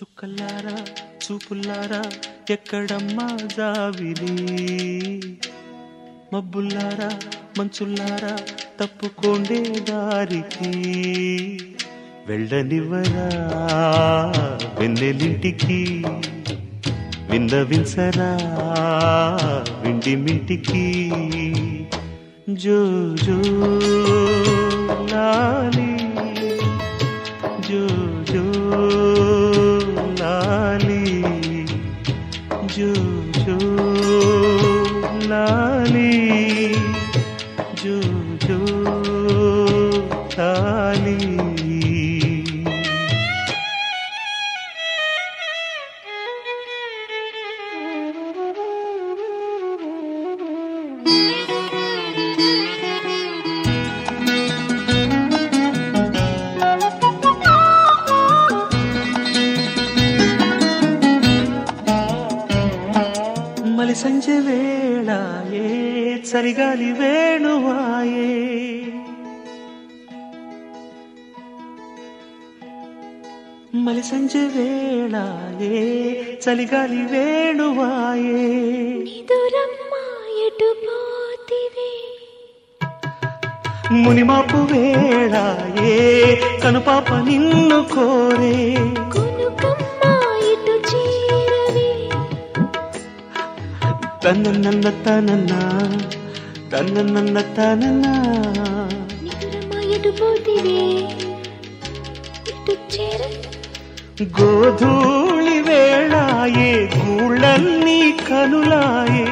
చుక్కల్లారా చూపుల్లారా ఎక్కడమ్మా జావిలి మబ్బుల్లారా మంచుల్లారా తప్పుకోండే దారికి వెళ్ళనివ్వరా వెన్నెలింటికి విన్నవించరా విండి మిటికి జో జో లాలి జో జో లాలి జో జో లాలి జో జో లాలి మలి సంజೆ ವೇಳಾಯೇ చలిగాలి వేణువాయే మలి సంజೆ ವೇಳಾయే చలిగాలి వేణువాయే నిదురమ్మ ఎటు పోతివి మునిమాపు వేళాయే కనుపాప నిన్ను కోరే కొనుకమ్మ ఇటు చేరవి తన నన్న తనన్న తన నన్న తనన్న నిదురమ్మ ఎటు పోతివి ఇటు చేర గోధూళి వేళాయే గూళ్ళన్నీ కనులాయే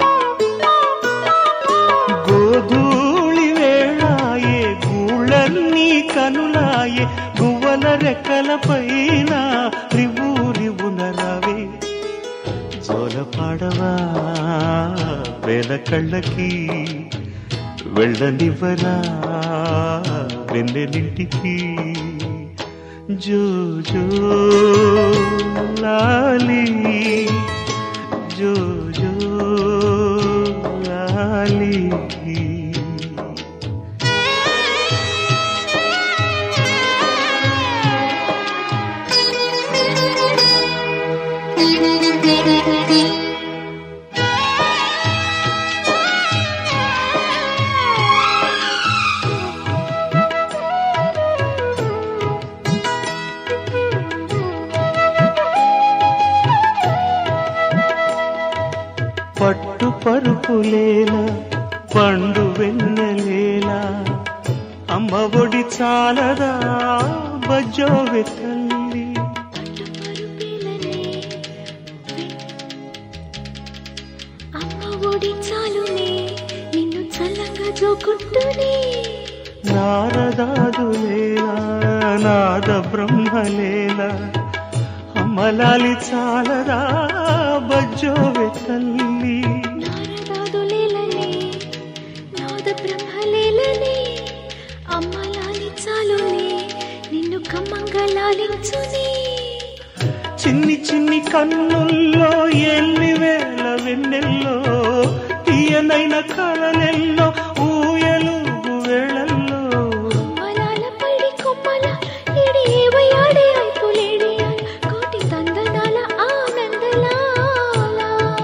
గోధూళి వేళాయే గూళ్ళన్నీ కనులాయే గువ్వల రెక్కల పైన రివు రివున రవే జోల పాడవా వేల కళ్ళకి వెళ్ళనివ్వరా వెన్నెలింటికి జో జో లాలి జో జో లాలి పట్టు పరుపులేలా పండు వెన్నెలేలా అమ్మ ఒడి చాలదా బజ్జోవె తల్లి పట్టు పరుపిలనే అమ్మ ఒడి చాలునే నిన్ను చల్లంగా జోకుంటూనే నారదాదులేలా నాద బ్రహ్మలేలా అమ్మలాలి చాలదా బజ్జోవె తల్లి నారదాదులేలనే నాద బ్రహ్మలేలనే అమ్మ లాలించాలునే నిన్ను కమ్మంగా లాలించునే చిన్ని చిన్ని కన్నుల్లో ఎన్ని వేల వెన్నెల్లో తీయనైన కళలెల్లో ఊయలుగు వేళల్లో కొమ్మలాల పడి కొమ్మల ఇడి ఏవయాడే అయిపోలేడియాల్ కోటి తందనాల ఆనందలాల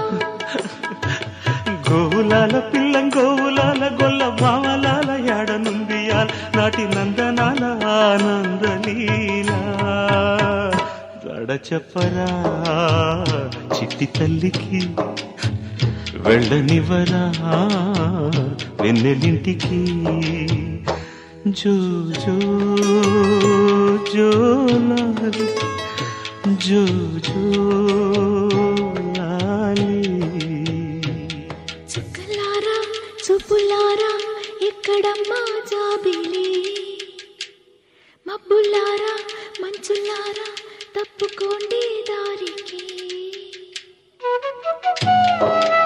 గోవులాల పిల్లం గోవులాల గొల్ల భావలాల యాడనుందియాల్ నాటి నందనాల ఆనందలీలా గడ చెప్పరా చిట్టి తల్లికి వెళ్ళనివ్వరా వెన్నెలింటికి జో జో జో లాలి జో జో లాలి చుక్కలారా చూపులారా ఎక్కడమ్మా జాబిలి మబ్బులారా మంచులారా తప్పుకోండి దారికి